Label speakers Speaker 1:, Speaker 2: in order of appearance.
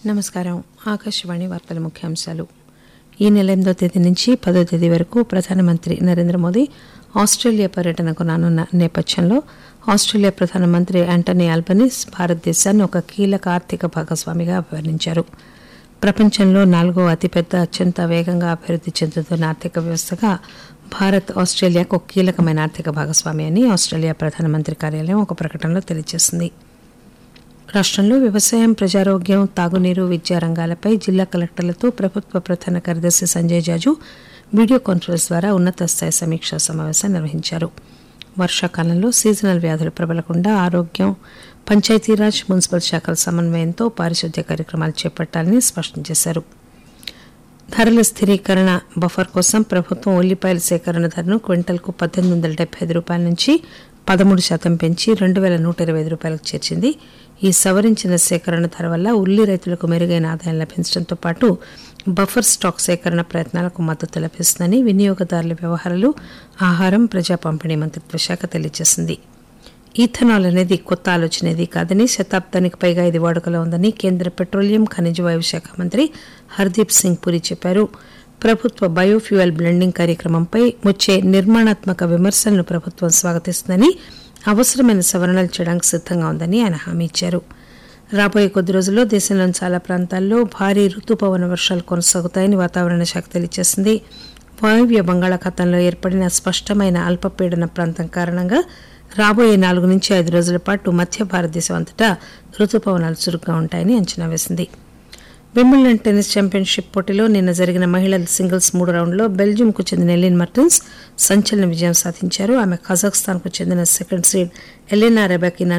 Speaker 1: నమస్కారం ఆకాశవాణి వార్తల ముఖ్యాంశాలు ఈ నెల ఎనిమిదో తేదీ నుంచి పదో తేదీ వరకు ప్రధానమంత్రి నరేంద్ర మోదీ ఆస్ట్రేలియా పర్యటనకు రానున్న నేపథ్యంలో ఆస్ట్రేలియా ప్రధానమంత్రి యాంటనీ ఆల్బనీస్ భారతదేశాన్ని ఒక కీలక ఆర్థిక భాగస్వామిగా అభివర్ణించారు ప్రపంచంలో నాలుగో అతిపెద్ద అత్యంత వేగంగా అభివృద్ధి చెందుతున్న ఆర్థిక వ్యవస్థగా భారత్ ఆస్ట్రేలియాకు ఒక కీలకమైన ఆర్థిక భాగస్వామి అని ఆస్ట్రేలియా ప్రధానమంత్రి కార్యాలయం ఒక ప్రకటనలో తెలియజేసింది రాష్ట్రంలో వ్యవసాయం ప్రజారోగ్యం తాగునీరు విద్యా రంగాలపై జిల్లా కలెక్టర్లతో ప్రభుత్వ ప్రధాన కార్యదర్శి సంజయ్ జాజు వీడియో కాన్ఫరెన్స్ ద్వారా ఉన్నత స్థాయి సమీక్షా సమావేశం నిర్వహించారు వర్షాకాలంలో సీజనల్ వ్యాధులు ప్రబలకుండా ఆరోగ్యం పంచాయతీరాజ్ మున్సిపల్ శాఖల సమన్వయంతో పారిశుద్ధ్య కార్యక్రమాలు చేపట్టాలని స్పష్టం చేశారు ధరల స్థిరీకరణ బఫర్ కోసం ప్రభుత్వం ఉల్లిపాయల సేకరణ ధరను క్వింటల్కు పద్దెనిమిది వందల డెబ్బై ఐదు రూపాయల నుంచి పదమూడు శాతం పెంచి రెండు వేల నూట ఇరవై ఐదు రూపాయలకు చేర్చింది ఈ సవరించిన సేకరణ ధర వల్ల ఉల్లి రైతులకు మెరుగైన ఆదాయం లభించడంతో పాటు బఫర్ స్టాక్ సేకరణ ప్రయత్నాలకు మద్దతు లభిస్తుందని వినియోగదారుల వ్యవహారాలు ఆహారం ప్రజా పంపిణీ మంత్రిత్వ శాఖ తెలియజేసింది ఈథనాల్ అనేది కొత్త ఆలోచనేది కాదని శతాబ్దానికి పైగా ఇది వాడుకలో ఉందని కేంద్ర పెట్రోలియం ఖనిజ వాయువు శాఖ మంత్రి హర్దీప్ సింగ్ పురి చెప్పారు ప్రభుత్వ బయోఫ్యూయల్ బ్లెండింగ్ కార్యక్రమంపై వచ్చే నిర్మాణాత్మక విమర్శలను ప్రభుత్వం స్వాగతిస్తుందని అవసరమైన సవరణలు చేయడానికి సిద్ధంగా ఉందని ఆయన హామీ ఇచ్చారు రాబోయే కొద్ది రోజుల్లో దేశంలోని చాలా ప్రాంతాల్లో భారీ రుతుపవన వర్షాలు కొనసాగుతాయని వాతావరణ శాఖ తెలియజేసింది వాయువ్య బంగాళాఖాతంలో ఏర్పడిన స్పష్టమైన అల్పపీడన ప్రాంతం కారణంగా రాబోయే నాలుగు నుంచి ఐదు రోజుల పాటు మధ్య భారతదేశం అంతటా రుతుపవనాలు చురుగ్గా ఉంటాయని అంచనా వేసింది వింబుల్డన్ టెన్నిస్ ఛాంపియన్షిప్ పోటీలో నిన్న జరిగిన మహిళల సింగిల్స్ మూడు రౌండ్లో బెల్జియంకు చెందిన ఎలిన్ మార్టిన్స్ సంచలన విజయం సాధించారు ఆమె కజాఖ్స్తాన్కు చెందిన సెకండ్ సీడ్ ఎలెనా రెబాకినా